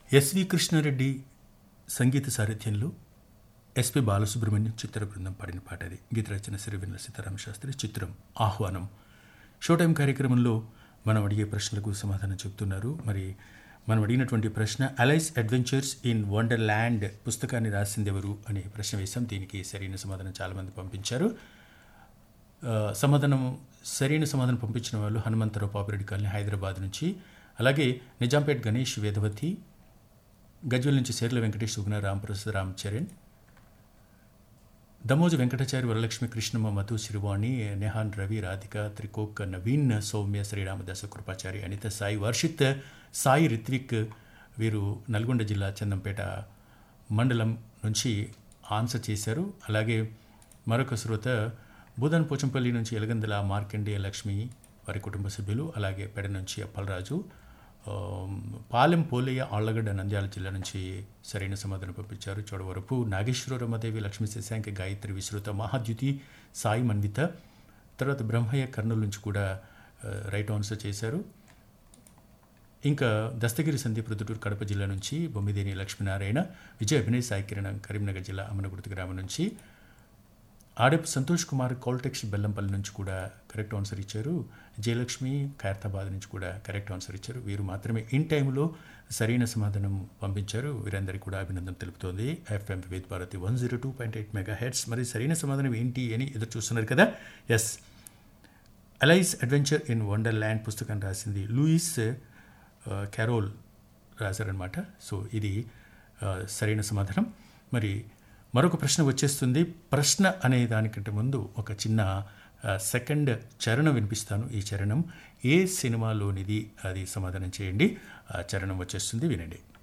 SV Krishna Reddy సంగీత సారథ్యంలో SP Balasubrahmanyam చిత్ర బృందం పాడిన పాట అది గీత రచన సిరివెన్నెల సీతారామ శాస్త్రి చిత్రం ఆహ్వానం షో టైం కార్యక్రమంలో మనం అడిగే ప్రశ్నలకు సమాధానం చెబుతున్నారు మరి మనం అడిగినటువంటి ప్రశ్న Alice adventures in wonderland పుస్తకాన్ని రాసింది ఎవరు అనే ప్రశ్న వేశాం దీనికి సరైన సమాధానం చాలామంది పంపించారు ఆ, సమాధానం సరైన సమాధానం పంపించిన వాళ్ళు హనుమంతరావు పాపిరెడ్డి కాలనీ హైదరాబాద్ నుంచి అలాగే నిజాంపేట్ గణేష్ వేదవతి గజ్వల్ నుంచి సేర్ల వెంకటేష్ సుగుణ రాంప్రసాద్ రామ్ చరణ్ దమోజు వెంకటాచారి వరలక్ష్మి కృష్ణమ్మ మధు శిరువాణి నెహాన్ రవి రాధిక త్రికోక్ నవీన్ సౌమ్య శ్రీరామదాస కృపాచారి అనిత సాయి వర్షిత్ సాయి రిత్విక్ వీరు నల్గొండ జిల్లా చందంపేట మండలం నుంచి ఆన్సర్ చేశారు అలాగే మరొక శ్రోత బూదన్ పోచంపల్లి నుంచి ఎలగందల మార్కండేయ లక్ష్మి వారి కుటుంబ సభ్యులు అలాగే పెడ నుంచి అప్పలరాజు ఆ, పాలెం పోలయ్య ఆళ్లగడ్డ నంద్యాల జిల్లా నుంచి సరైన సమాధానం పంపించారు చోడవరపు నాగేశ్వర రమదేవి లక్ష్మీ శశాంక గాయత్రి విశ్రుత మహాద్యుతి సాయి మన్విత తర్వాత బ్రహ్మయ్య కర్నూలు నుంచి కూడా ఆ, రైట్ ఆన్సర్ చేశారు ఇంకా దస్తగిరి సందీప్ రుదుటూరు కడప జిల్లా నుంచి బొమ్మిదేని లక్ష్మీనారాయణ విజయ అభినయ్ సాయి కిరణ్ కరీంనగర్ జిల్లా అమనగుర్తి గ్రామం నుంచి ఆడపు సంతోష్ కుమార్ కాల్టెక్స్ బెల్లంపల్లి నుంచి కూడా కరెక్ట్ ఆన్సర్ ఇచ్చారు జయలక్ష్మి ఖైరతాబాద్ నుంచి కూడా కరెక్ట్ ఆన్సర్ ఇచ్చారు వీరు మాత్రమే ఇన్ టైంలో సరైన సమాధానం పంపించారు వీరందరికీ కూడా అభినందన తెలుపుతోంది FM Vividh Bharati one zero two point eight megahertz మరి సరైన సమాధానం ఏంటి అని ఎదురు చూస్తున్నారు కదా yes Alice adventure in wonderland పుస్తకం రాసింది లూయిస్ ఆ, క్యారోల్ రాశారనమాట సో ఇది ఆ, సరైన సమాధానం మరి మరొక ప్రశ్న వచ్చేస్తుంది ప్రశ్న అనే దానికంటే ముందు ఒక చిన్న ఆ, సెకండ్ చరణం వినిపిస్తాను ఈ చరణం ఏ సినిమాలోనిది అది సమాధానం చేయండి ఆ చరణం వచ్చేస్తుంది వినండి